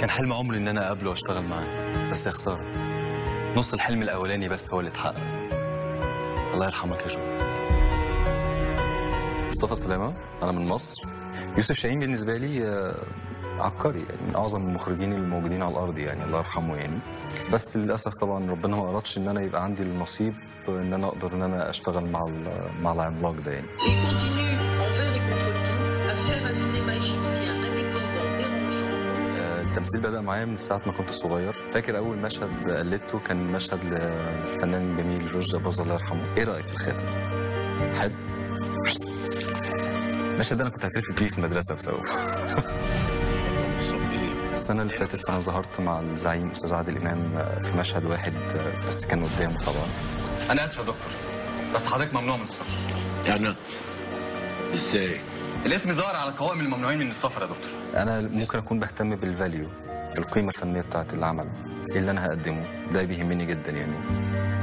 كان حلم عمري ان انا اقابله واشتغل معاه بس يا خساره نص الحلم الاولاني بس هو اللي اتحقق الله يرحمك يا جو مصطفى سلامه انا من مصر يوسف شاهين بالنسبه لي آه، عبقري يعني من اعظم المخرجين الموجودين على الارض يعني الله يرحمه يعني بس للاسف طبعا ربنا ما ارادش ان انا يبقى عندي النصيب ان انا اقدر ان انا اشتغل مع ال- مع العملاق ده يعني et continue envers et contre tout à faire un cinéma égyptien indépendant, dérangeant. آه، التمثيل بدأ معايا من ساعة ما كنت صغير فاكر أول مشهد قلدته كان مشهد للفنان الجميل جورج أباظة الله يرحمه إيه رأيك في الخاتم؟ حلو المشهد ده أنا كنت هترفد فيه في المدرسة بسببه السنة اللي فاتت أنا ظهرت مع الزعيم أستاذ عادل إمام آه، في مشهد واحد آه، بس كان قدامه طبعا أنا آسف يا دكتور بس حضرتك ممنوع من السفر يعني ازاي؟ الاسم ظاهر على قوائم الممنوعين من السفر يا دكتور انا ممكن اكون بهتم بالفاليو القيمه الفنيه بتاعت العمل ايه اللي انا هقدمه ده بيهمني جدا يعني